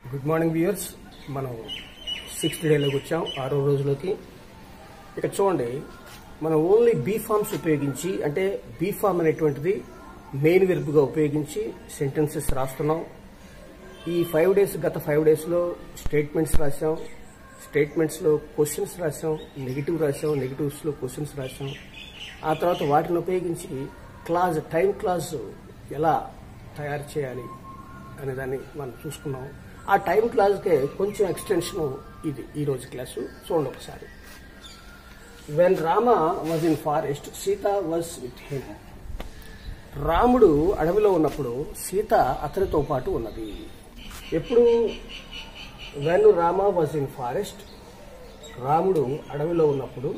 Good morning viewers మనం sixth డేలోకి వచ్చాం ఆరో రోజులోకి ఇక చూడండి మనం ఓన్లీ బీ ఫార్మ్స్ ఉపయోగించి అంటే బీ ఫార్మ్ అనేటువంటిది మెయిన్ వెర్బ్గా ఉపయోగించి సెంటెన్సెస్ రాస్తున్నాం ఈ ఫైవ్ డేస్ గత ఫైవ్ డేస్లో స్టేట్మెంట్స్ రాసాం స్టేట్మెంట్స్లో క్వశ్చన్స్ రాసాం నెగిటివ్ రాసాం నెగిటివ్స్లో క్వశ్చన్స్ రాసాం ఆ తర్వాత వాటిని ఉపయోగించి క్లాజ్ టైం క్లాజ్ ఎలా తయారు చేయాలి అనే దాన్ని మనం చూసుకున్నాం ఆ టైం క్లాజ్కే కొంచెం ఎక్స్టెన్షన్ ఇది ఈ రోజు క్లాసు చూడండి ఒకసారి when Rama was in forest Sita was with him రాముడు అడవిలో ఉన్నప్పుడు సీత అతనితో పాటు ఉన్నది ఎప్పుడు when Rama was in forest రాముడు అడవిలో ఉన్నప్పుడు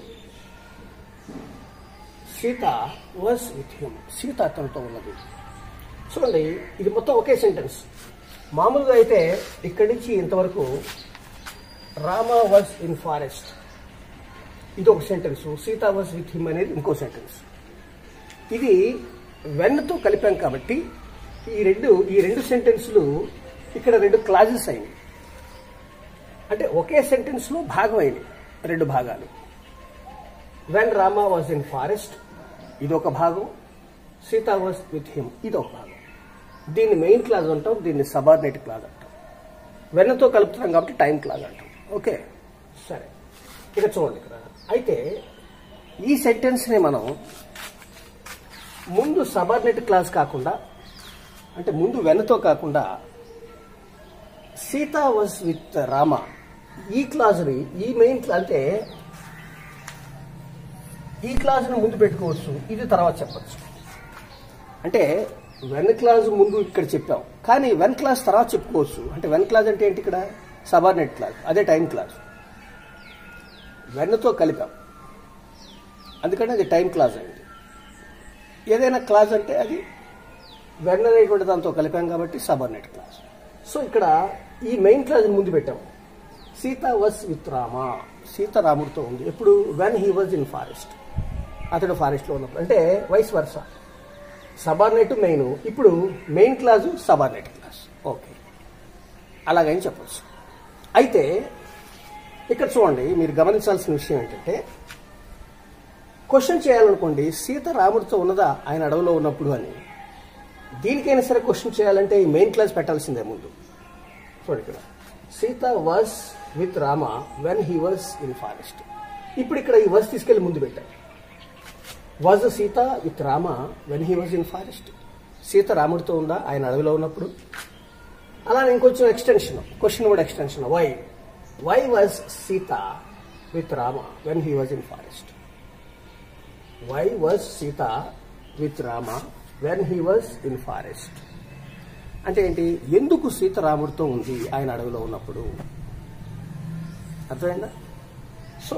Sita was with him Sita అతనితో ఉన్నది చూడండి ఇది మొత్తం ఒకే సెంటెన్స్ మామూలుగా అయితే ఇక్కడి నుంచి ఇంతవరకు రామ వాజ్ ఇన్ ఫారెస్ట్ ఇది ఒక sentence Sita was with him అనేది ఇంకో సెంటెన్స్ ఇది వెన్తో కలిపాం కాబట్టి ఈ రెండు ఈ రెండు సెంటెన్స్లు ఇక్కడ రెండు క్లాజెస్ అయినాయి అంటే ఒకే సెంటెన్స్లో భాగం అయినాయి రెండు భాగాలు when Rama was in forest ఇది ఒక భాగం సీత వాజ్ విత్ హిమ్ ఇది ఒక భాగం దీన్ని మెయిన్ క్లాజ్ అంటాం దీన్ని సబార్డినేట్ క్లాజ్ అంటాం వెన్నతో కలుపుతున్నాం కాబట్టి టైం క్లాజ్ అంటాం ఓకే సరే ఇక చూడండి ఇక్కడ అయితే ఈ సెంటెన్స్ని మనం ముందు సబార్డినేట్ క్లాజ్ కాకుండా అంటే ముందు వెన్నతో కాకుండా సీత వాజ్ విత్ రామ ఈ క్లాజ్ని ఈ మెయిన్ క్లాజ్ అంటే ఈ క్లాజ్ని ముందు పెట్టుకోవచ్చు ఇది తర్వాత చెప్పచ్చు అంటే వెన్ క్లాజ్ ముందు ఇక్కడ చెప్పాం కానీ వెన్ క్లాజ్ తర్వాత చెప్పుకోవచ్చు అంటే వెన్ క్లాజ్ అంటే ఏంటి ఇక్కడ సబార్డినేట్ క్లాజ్ అదే టైం క్లాజ్ వెన్తో కలిపాం అందుకని అది టైం క్లాజ్ అయింది ఏదైనా క్లాజ్ అంటే అది వెన్ అనేటువంటి దాంతో కలిపాం కాబట్టి సబార్డినేట్ క్లాజ్ సో ఇక్కడ ఈ మెయిన్ క్లాజ్ ముందు పెట్టాం సీత వాజ్ విత్ రామ సీత రాముడితో ఉంది ఎప్పుడు when he was in forest అతడు ఫారెస్ట్లో ఉన్నప్పుడు అంటే వైస్ వర్స సబార్డినేట్ మెయిన్ ఇప్పుడు main clause subordinate clause okay అలాగని చెప్పచ్చు అయితే ఇక్కడ చూడండి మీరు గమనించాల్సిన విషయం ఏంటంటే క్వశ్చన్ చేయాలనుకోండి సీత రాముడితో ఉన్నదా ఆయన అడవిలో ఉన్నప్పుడు అని దీనికైనా సరే క్వశ్చన్ చేయాలంటే ఈ మెయిన్ క్లాస్ పెట్టాల్సిందే ముందు చూడండి ఇక్కడ Sita was with Rama when he was in forest ఇప్పుడు ఇక్కడ ఈ వర్స్ తీసుకెళ్లి ముందు పెట్టారు was Sita with Rama when he was in forest Sita రాముడితో ఉందా ఆయన అడవిలో ఉన్నప్పుడు అలానే ఇంకొంచెం ఎక్స్టెన్షన్ క్వశ్చన్ కూడా extension why why was Sita with Rama when he was in forest why was Sita with Rama when he was in forest అంటే ఏంటి ఎందుకు సీత రాముడితో ఉంది ఆయన అడవిలో ఉన్నప్పుడు అర్థమైందా సో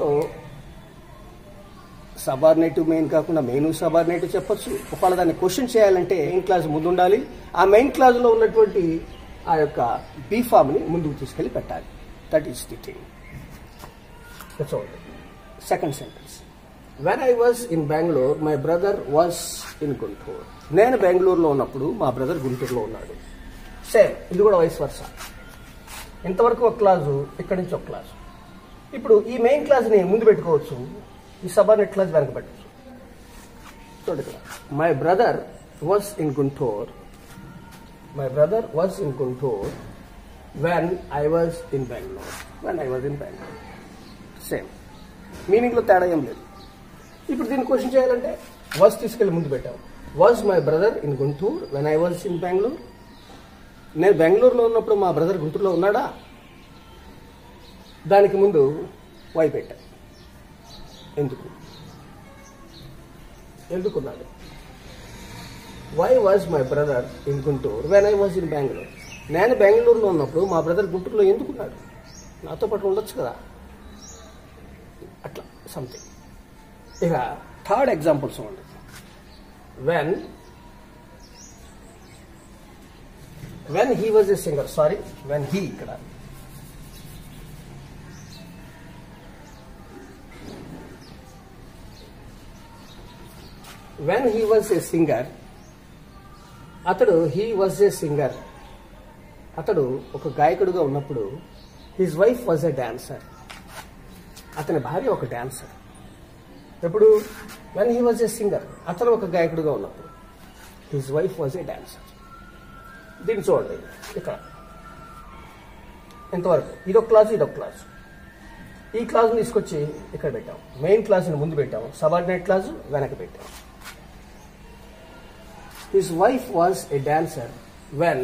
సబార్డినేటివ్ మెయిన్ కాకుండా మెయిన్ సబార్డినేటివ్ చెప్పొచ్చు ఒకవేళ దాన్ని క్వశ్చన్ చేయాలంటే మెయిన్ క్లాస్ ముందు ఉండాలి ఆ మెయిన్ క్లాస్లో ఉన్నటువంటి ఆ యొక్క బీ ఫామ్ని ముందుకు తీసుకెళ్లి పెట్టాలి దట్ ఈస్ ది థింగ్ చూడండి second sentence when I was in Bengaluru my brother was in Guntur నేను బెంగళూరులో ఉన్నప్పుడు మా బ్రదర్ గుంటూరులో ఉన్నాడు సేమ్ ఇది కూడా వయసు వరుస ఇంతవరకు ఒక క్లాసు ఇక్కడి నుంచి ఒక క్లాసు ఇప్పుడు ఈ మెయిన్ క్లాస్ని ముందు పెట్టుకోవచ్చు ఈ సబార్డినేట్ క్లాస్ వెనక పెట్టచ్చు చూడండి ఇక్కడ my brother was in Guntur my brother was in Guntur when I was in Bengaluru when I was in Bengaluru same మీనింగ్లో తేడా ఏం లేదు ఇప్పుడు దీన్ని క్వశ్చన్ చేయాలంటే వాజ్ తీసుకెళ్ళి ముందు పెట్టాం was my brother in Guntur when I was in Bengaluru నేను బెంగళూరులో ఉన్నప్పుడు మా బ్రదర్ గుంటూరులో ఉన్నాడా దానికి ముందు వై పెట్టా ఎందుకు ఎందుకున్నాడు why was my brother in Guntur when I was in Bengaluru నేను బెంగళూరులో ఉన్నప్పుడు మా బ్రదర్ గుంటూరులో ఎందుకున్నాడు నాతో పాటు ఉండొచ్చు కదా అట్లా సంథింగ్ ఇక థర్డ్ ఎగ్జాంపుల్ చూడండి when when he was a singer sorry when he ఇక్కడ when he was a singer అతడు హీ వాజ్ ఏ సింగర్ అతడు ఒక గాయకుడిగా ఉన్నప్పుడు his wife was a dancer అతని భార్య ఒక డాన్సర్ ఎప్పుడు when he was a singer అతను ఒక గాయకుడిగా ఉన్నప్పుడు his wife was a dancer దీన్ని చూడండి ఇక్కడ ఎంతవరకు ఇదొక క్లాస్ ఇదొక క్లాస్ ఈ క్లాస్ని తీసుకొచ్చి ఇక్కడ పెట్టాం మెయిన్ క్లాస్ని ముందు పెట్టాం సబార్డినేట్ క్లాస్ వెనక పెట్టాం his wife was a dancer when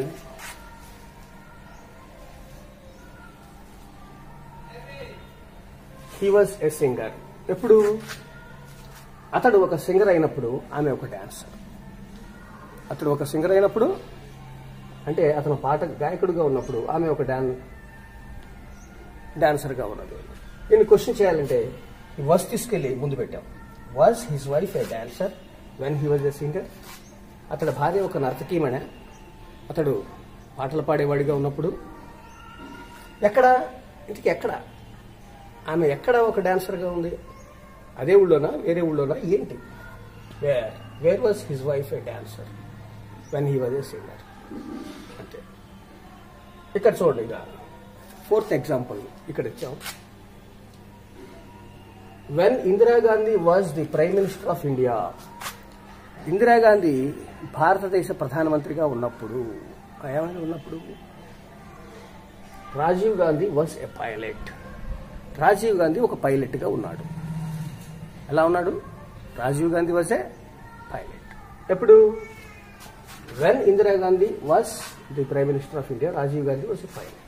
he was a singer ఎప్పుడు అతడు ఒక సింగర్ అయినప్పుడు ఆమె ఒక డాన్సర్ అతడు ఒక సింగర్ అయినప్పుడు అంటే అతను పాట గాయకుడిగా ఉన్నప్పుడు ఆమె ఒక డాన్ డాన్సర్గా ఉన్నది దీన్ని క్వశ్చన్ చేయాలంటే ఈ వాజ్ తీసుకెళ్ళి ముందు పెట్టాం was his wife a dancer when he was a singer అతడి భార్య ఒక నర్తకీమణ అతడు పాటలు పాడేవాడిగా ఉన్నప్పుడు ఎక్కడ ఇంటికి ఎక్కడ ఆమె ఎక్కడ ఒక డాన్సర్గా ఉంది అదే ఊళ్ళోనా వేరే ఊళ్ళోనా ఏంటి where where was his wife a dancer when he was a singer అంతే ఇక్కడ చూడండి ఇక ఫోర్త్ ఎగ్జాంపుల్ ఇక్కడ ఇచ్చాం when Indira Gandhi was the prime minister of India Indira Gandhi భారతదేశ ప్రధానమంత్రిగా ఉన్నప్పుడు ఏమైనా ఉన్నప్పుడు Rajiv Gandhi was a pilot Rajiv Gandhi ఒక పైలట్గా ఉన్నాడు ఎలా ఉన్నాడు Rajiv Gandhi was a pilot ఎప్పుడు when Indira Gandhi was the prime minister of India Rajiv Gandhi was a pilot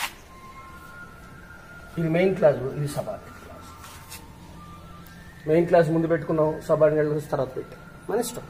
ఇది మెయిన్ క్లాస్ ఇది సబార్డినేట్ క్లాస్ మెయిన్ క్లాస్ ముందు పెట్టుకున్నాం సబార్డినేట్ క్లాస్ తర్వాత పెట్టాం మన ఇష్టం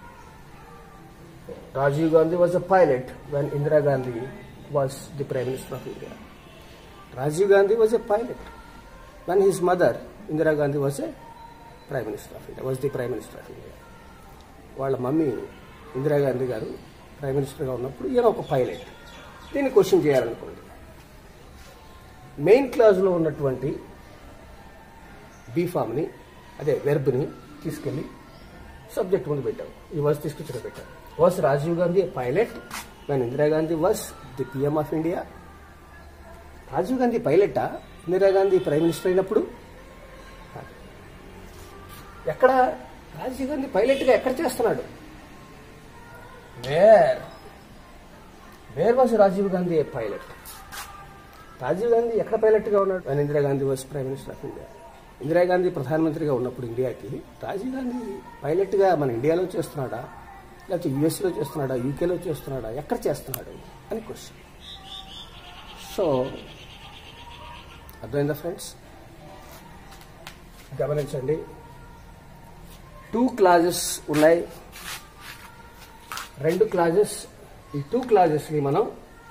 Rajiv Gandhi was a pilot when Indira Gandhi was the prime minister of India Rajiv Gandhi was a pilot when his mother Indira Gandhi was a prime minister of India was the prime minister of India వాళ్ళ mummy Indira Gandhi గారు prime మినిస్టర్గా ఉన్నప్పుడు ఈయన ఒక పైలట్ దీన్ని question చేయాలనుకోండి main క్లాస్లో ఉన్నటువంటి బీఫామ్ని అదే వెర్బ్ని తీసుకెళ్ళి సబ్జెక్ట్ ముందు పెట్టాం ఈ వర్స్ తీసుకొచ్చి ఇక్కడ పెట్టాం was Rajiv Gandhi pilot when Indira Gandhi was the PM of India Rajiv Gandhi పైలటా Indira Gandhi prime minister అయినప్పుడు కాదు. ఎక్కడ రాజీవ్ గాంధీ పైలట్గా ఎక్కడ చేస్తున్నాడు where where was Rajiv Gandhi A pilot Rajiv Gandhi ఎక్కడ పైలట్గా ఉన్నాడు ఆయన Indira Gandhi was prime minister of India Indira Gandhi ప్రధానమంత్రిగా ఉన్నప్పుడు ఇండియాకి రాజీవ్ గాంధీ పైలట్గా మన ఇండియాలో చేస్తున్నాడా లేకపోతే యుఎస్లో చేస్తున్నాడా యూకేలో చేస్తున్నాడా ఎక్కడ చేస్తున్నాడు అని క్వశ్చన్ సో అర్థమైందా ఫ్రెండ్స్ గమనించండి టూ క్లాజెస్ ఉన్నాయి రెండు క్లాజెస్ ఈ టూ క్లాజెస్ని మనం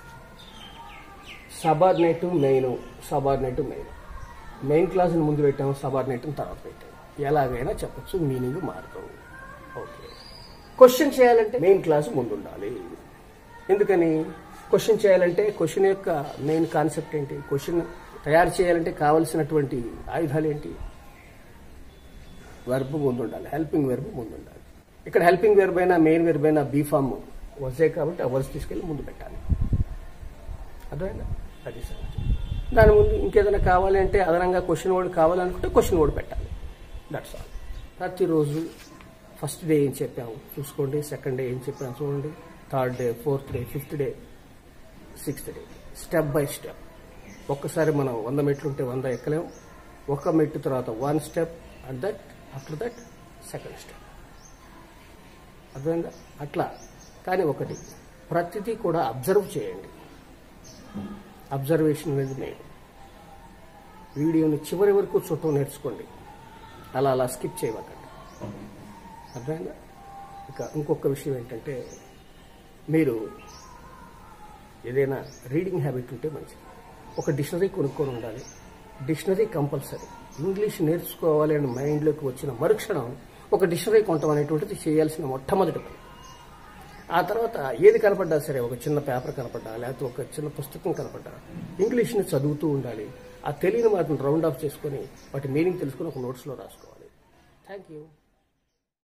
subordinate main subordinate main main క్లాస్ని ముందు పెట్టాము సబార్డినేట్ తర్వాత పెట్టాము ఎలాగైనా చెప్పచ్చు మీనింగ్ మారుతాం ఓకే క్వశ్చన్ చేయాలంటే మెయిన్ క్లాస్ ముందు ఉండాలి ఎందుకని క్వశ్చన్ చేయాలంటే క్వశ్చన్ యొక్క మెయిన్ కాన్సెప్ట్ ఏంటి క్వశ్చన్ తయారు చేయాలంటే కావలసినటువంటి ఆయుధాలు ఏంటి వెర్బ్ ముందు ఉండాలి హెల్పింగ్ వెర్బ్ ముందు ఉండాలి ఇక్కడ హెల్పింగ్ వెర్బ్ అయినా మెయిన్ వెర్బ్ అయినా బీఫామ్ వజే కాబట్టి ఆ వర్స్ తీసుకెళ్ళి ముందు పెట్టాలి అర్థమైందా అది సంగతి దాని ముందు ఇంకేదైనా కావాలి అంటే అదనంగా క్వశ్చన్ వర్డ్ కావాలనుకుంటే క్వశ్చన్ వర్డ్ పెట్టాలి దట్స్ ఆల్ ప్రతిరోజు ఫస్ట్ డే ఏం చెప్పాము చూసుకోండి సెకండ్ డే ఏం చెప్పాము చూడండి third day fourth day fifth day sixth day step by step ఒక్కసారి మనం వంద మెట్లు ఉంటే వంద ఎక్కలేము ఒక మెట్టు తర్వాత one step at that after that second step అర్థమైందా అట్లా కానీ ఒకటి ప్రతిదీ కూడా అబ్జర్వ్ చేయండి అబ్జర్వేషన్ అనేది మెయిన్ వీడియోని చివరి వరకు చూడటం నేర్చుకోండి అలా అలా స్కిప్ చేయవకండి అర్థమైందా ఇక ఇంకొక విషయం ఏంటంటే మీరు ఏదైనా రీడింగ్ హ్యాబిట్ ఉంటే మంచిది ఒక డిక్షనరీ కొనుక్కొని ఉండాలి డిక్షనరీ కంపల్సరీ ఇంగ్లీష్ నేర్చుకోవాలి అని మైండ్లోకి వచ్చిన మరుక్షణం ఒక డిక్షనరీ కొనటం అనేటువంటిది చేయాల్సిన మొట్టమొదటి పని ఆ తర్వాత ఏది కనపడ్డా సరే ఒక చిన్న పేపర్ కనపడ్డా లేకపోతే ఒక చిన్న పుస్తకం కనపడ్డా ఇంగ్లీష్ని చదువుతూ ఉండాలి ఆ తెలియని వాటిని రౌండ్ ఆఫ్ చేసుకొని వాటి మీనింగ్ తెలుసుకొని ఒక నోట్స్లో రాసుకోవాలి థ్యాంక్ యూ